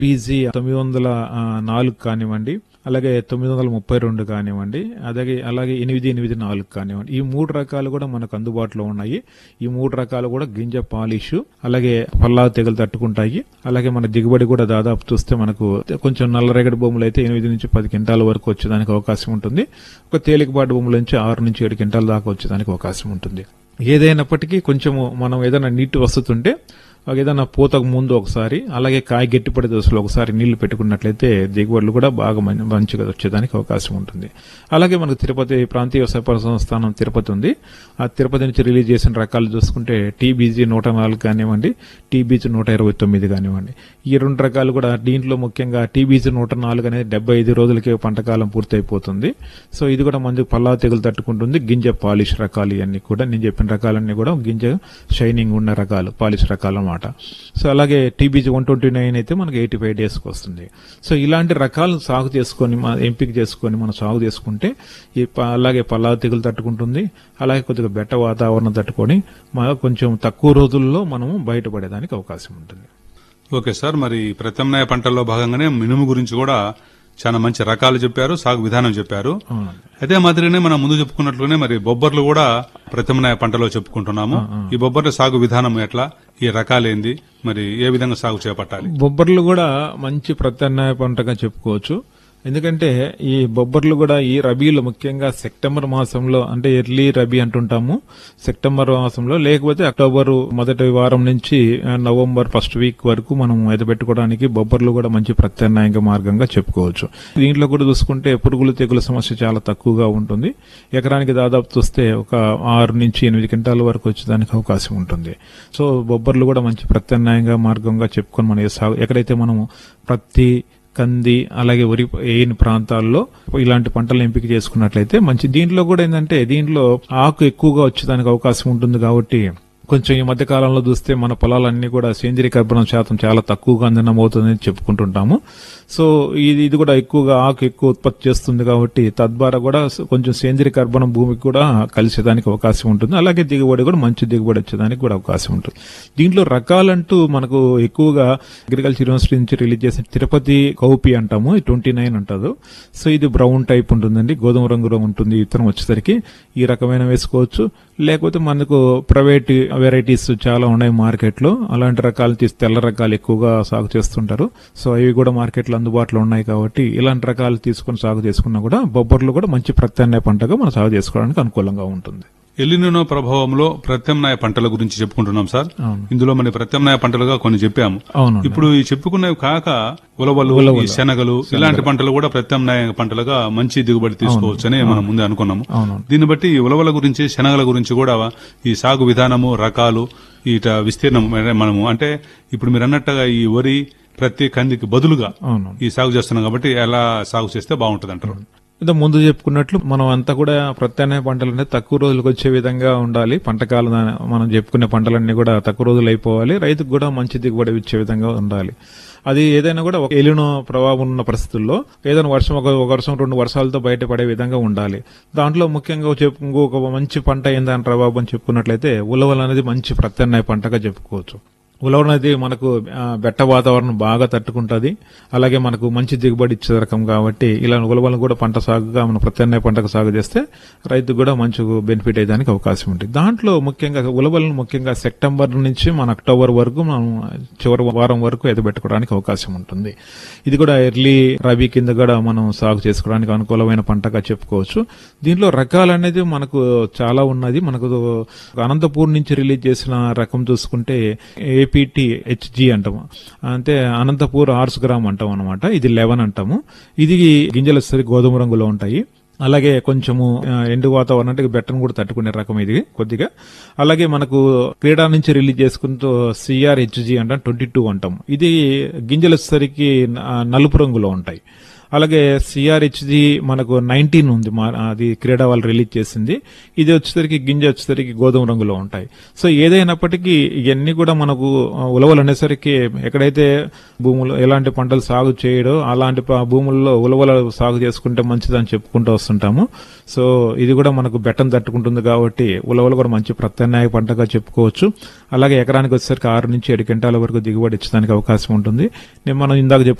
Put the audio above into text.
PG తొమ్మిది వందల ఆ, నాలుగు కానివ్వండి అలాగే తొమ్మిది వందల ముప్పై రెండు కానివ్వండి అలాగే అలాగే ఎనిమిది ఎనిమిది నాలుగు కానివ్వండి ఈ మూడు రకాలు కూడా మనకు అందుబాటులో ఉన్నాయి ఈ మూడు రకాలు కూడా గింజ పాలిష్ అలాగే పల్లా తెగలు తట్టుకుంటాయి అలాగే మన దిగుబడి కూడా దాదాపు చూస్తే మనకు కొంచెం నల్లరేగడి భూములు అయితే ఎనిమిది నుంచి పది క్వింటాల వరకు వచ్చేదానికి అవకాశం ఉంటుంది ఒక తేలికపాటి భూముల నుంచి ఆరు నుంచి ఏడు క్వింటాల దాకా వచ్చేదానికి అవకాశం ఉంటుంది ఏదైనప్పటికీ కొంచెము మనం ఏదైనా నీటి వసతి ఉంటే ఒక ఏదైనా పూతకు ముందు ఒకసారి అలాగే కాయ గట్టిపడే దశలో ఒకసారి నీళ్లు పెట్టుకున్నట్లయితే దిగుబడులు కూడా బాగా మం- మంచిగా వచ్చేదానికి అవకాశం ఉంటుంది అలాగే మనకు తిరుపతి ప్రాంతీయ వ్యవసాయ పరిసంస్థానం తిరుపతి ఉంది ఆ తిరుపతి నుంచి రిలీజ్ చేసిన రకాలు చూసుకుంటే టీబీజీ నూట నాలుగు కానివ్వండి టీబీజీ నూట ఇరవై తొమ్మిది కానివ్వండి ఈ రెండు రకాలు కూడా దీంట్లో ముఖ్యంగా టీబీజీ నూట నాలుగు అనేది డెబ్బై ఐదు రోజులకే పంటకాలం పూర్తయిపోతుంది సో ఇది కూడా మంచి పల్లా తెగులు తట్టుకుంటుంది గింజ పాలిష్ రకాలు ఇవన్నీ కూడా నేను చెప్పిన రకాలన్నీ కూడా గింజ షైనింగ్ ఉన్న రకాలు పాలిష్ రకాలు అన్నమాట సో అలాగే టీబీజీ వన్ ట్వంటీ నైన్ అయితే మనకి ఎయిటీ ఫైవ్ డేస్కి వస్తుంది సో ఇలాంటి రకాలు సాగు చేసుకొని మన ఎంపిక చేసుకొని మనం సాగు చేసుకుంటే ఈ ప- అలాగే పల్లా తెగులు తట్టుకుంటుంది అలాగే కొద్దిగా బెట్ట వాతావరణం తట్టుకొని మన కొంచెం తక్కువ రోజుల్లో మనము బయటపడేదానికి అవకాశం ఉంటుంది ఓకే సార్ మరి ప్రత్యామ్నాయ పంటల్లో భాగంగానే మినుము గురించి కూడా చాలా మంచి రకాలు చెప్పారు సాగు విధానం చెప్పారు అవునండి అదే మాదిరిగానే మనం ముందు చెప్పుకున్నట్లుగానే మరి బొబ్బర్లు కూడా ప్రత్యామ్నాయ పంటలో చెప్పుకుంటున్నాము ఈ బొబ్బర్ల సాగు విధానం ఎట్లా ఈ రకాలేంది మరి ఏ విధంగా సాగు చేపట్టాలి బొబ్బర్లు కూడా మంచి ప్రత్యామ్నాయ పంటగా చెప్పుకోవచ్చు ఎందుకంటే ఈ బొబ్బర్లు కూడా ఈ రబీలో ముఖ్యంగా సెప్టెంబర్ మాసంలో అంటే ఎర్లీ రబీ అంటుంటాము సెప్టెంబర్ మాసంలో లేకపోతే అక్టోబర్ మొదటి వారం నుంచి ఆ, నవంబర్ ఫస్ట్ వీక్ వరకు మనం ఎదబెట్టుకోవడానికి బొబ్బర్లు కూడా మంచి ప్రత్యామ్నాయంగా మార్గంగా చెప్పుకోవచ్చు దీంట్లో కూడా చూసుకుంటే పురుగులు తెగుల సమస్య చాలా తక్కువగా ఉంటుంది ఎకరానికి దాదాపు చూస్తే ఒక ఆరు నుంచి ఎనిమిది క్వింటాల వరకు వచ్చేదానికి అవకాశం ఉంటుంది సో బొబ్బర్లు కూడా మంచి ప్రత్యామ్నాయంగా మార్గంగా చెప్పుకొని మనం ఏ సాగు ఎక్కడైతే మనము ప్రతి కంది అలాగే వరి వేయని ప్రాంతాల్లో ఇలాంటి పంటలు ఎంపిక చేసుకున్నట్లయితే మంచి దీంట్లో కూడా ఏంటంటే దీంట్లో ఆకు ఎక్కువగా వచ్చేదానికి అవకాశం ఉంటుంది కాబట్టి కొంచెం ఈ మధ్య కాలంలో చూస్తే మన పొలాలన్నీ కూడా సేంద్రీయ కర్బనం శాతం చాలా తక్కువగా నమోతుందని చెప్పుకుంటుంటాము సో ఇది ఇది కూడా ఎక్కువగా ఆకు ఎక్కువ ఉత్పత్తి చేస్తుంది కాబట్టి తద్వారా కూడా స- కొంచెం సేంద్రీయ కర్బనం భూమికి కూడా కలిసేదానికి అవకాశం ఉంటుంది అలాగే దిగుబడి కూడా మంచి దిగుబడి వచ్చేదానికి కూడా అవకాశం ఉంటుంది దీంట్లో రకాలంటూ మనకు ఎక్కువగా అగ్రికల్చర్ యూనివర్సిటీ నుంచి రిలీజ్ చేసిన తిరుపతి కౌపి అంటాము ట్వంటీ నైన్ అంటారు సో ఇది బ్రౌన్ టైప్ ఉంటుందండి గోధుమ రంగులో ఉంటుంది ఈ విత్తనం వచ్చేసరికి ఈ రకమైన వేసుకోవచ్చు లేకపోతే మనకు ప్రైవేట్ వెరైటీస్ చాలా ఉన్నాయి మార్కెట్ లో అలాంటి రకాలు తీసి తెల్ల రకాలు ఎక్కువగా సాగు చేస్తుంటారు సో అవి కూడా మార్కెట్ లో అందుబాటులో ఉన్నాయి కాబట్టి ఇలాంటి రకాలు తీసుకొని సాగు చేసుకున్నా కూడా బొబ్బర్లు కూడా మంచి ప్రత్యామ్నాయ పంటగా మనం సాగు చేసుకోవడానికి అనుకూలంగా ఉంటుంది ఎల్లినో ప్రభావంలో ప్రత్యామ్నాయ పంటల గురించి చెప్పుకుంటున్నాం సార్ అవును. ఇందులో మన ప్రత్యామ్నాయ పంటలుగా కొన్ని చెప్పాము అవును ఇప్పుడు ఈ చెప్పుకున్నవి కాక ఉలవలు ఈ శనగలు ఇలాంటి పంటలు కూడా ప్రత్యామ్నాయ పంటలుగా మంచి దిగుబడి తీసుకోవచ్చు అని మనం ముందే అనుకున్నాము అవును దీన్ని బట్టి ఈ ఉలవల గురించి శనగల గురించి కూడా ఈ సాగు విధానము రకాలు ఈట విస్తీర్ణం మనము అంటే ఇప్పుడు మీరు అన్నట్టుగా ఈ వరి ప్రతి కందికి బదులుగా అవును ఈ సాగు చేస్తున్నాం కాబట్టి ఎలా సాగు చేస్తే బాగుంటుంది అంటారు ఇదో ముందు చెప్పుకున్నట్లు మనం అంతా కూడా ప్రత్యామ్నాయ పంటలు అంటే తక్కువ రోజులకు వచ్చే విధంగా ఉండాలి పంటకాలం మనం చెప్పుకునే పంటలన్నీ కూడా తక్కువ రోజులు అయిపోవాలి రైతుకు కూడా మంచి దిగుబడి ఇచ్చే విధంగా ఉండాలి అది ఏదైనా కూడా ఒక ఎలినో ప్రభావం ఉన్న పరిస్థితుల్లో ఏదైనా వర్షం ఒక ఒక వర్షం రెండు వర్షాలతో బయటపడే విధంగా ఉండాలి దాంట్లో ముఖ్యంగా చెప్పు ఇంకొక మంచి పంట ఏందని ప్రభావం చెప్పుకున్నట్లయితే ఉలవలు అనేది మంచి ప్రత్యామ్నాయ పంటగా చెప్పుకోవచ్చు ఉలవ అనేది మనకు ఆ, బెట్ట వాతావరణం బాగా తట్టుకుంటది అలాగే మనకు మంచి దిగుబడి ఇచ్చే రకం కాబట్టి ఇలా ఉలవలను కూడా పంట సాగుగా మనం ప్రత్యామ్నాయ పంటకు సాగు చేస్తే రైతుకు కూడా మంచి బెనిఫిట్ అయ్యేదానికి అవకాశం ఉంటుంది దాంట్లో ముఖ్యంగా ఉలవలను ముఖ్యంగా సెప్టెంబర్ నుంచి మన అక్టోబర్ వరకు మనం చివరి వారం వరకు ఎదబెట్టుకోవడానికి అవకాశం ఉంటుంది ఇది కూడా ఎర్లీ రబీ కింద కూడా మనం సాగు చేసుకోవడానికి అనుకూలమైన పంటగా చెప్పుకోవచ్చు దీంట్లో రకాలు అనేది మనకు చాలా ఉన్నది మనకు అనంతపూర్ నుంచి రిలీజ్ చేసిన రకం చూసుకుంటే ఏపీటీ హెచ్జి అంటాము అంటే అనంతపూర్ ఆర్స్ గ్రామ్ అంటాం అనమాట ఇది లెవెన్ అంటాము ఇది గింజలు సరి గోధుమ రంగులో ఉంటాయి అలాగే కొంచెము ఆ, ఎండు వాతావరణం అంటే బెట్టను కూడా తట్టుకునే రకం ఇది కొద్దిగా అలాగే మనకు క్రీడా నుంచి రిలీజ్ చేసుకుంటూ సిఆర్ హెచ్జి అంటాం ట్వంటీ టూ అంటాం ఇది గింజలు వచ్చేసరికి ఆ, నలుపు రంగులో ఉంటాయి అలాగే సిఆర్హెచ్జి మనకు నైన్టీన్ ఉంది మా- అది క్రీడా వాళ్ళు రిలీజ్ చేసింది ఇది వచ్చేసరికి గింజ వచ్చేసరికి గోధుమ రంగులో ఉంటాయి సో ఏదైనప్పటికీ ఇవన్నీ కూడా మనకు ఆ, ఉలవలు అనేసరికి ఎక్కడైతే భూములు ఎలాంటి పంటలు సాగు చేయడో అలాంటి ప- భూముల్లో ఉలవల సాగు చేసుకుంటే మంచిదని చెప్పుకుంటూ వస్తుంటాము సో ఇది కూడా మనకు బెట్టం తట్టుకుంటుంది కాబట్టి ఉలవలు కూడా మంచి ప్రత్యామ్నాయ పంటగా చెప్పుకోవచ్చు అలాగే ఎకరానికి వచ్చేసరికి ఆరు నుంచి ఏడు క్వింటాల వరకు దిగుబడి ఇచ్చడానికి అవకాశం ఉంటుంది నేను మనం ఇందాక చెప్పు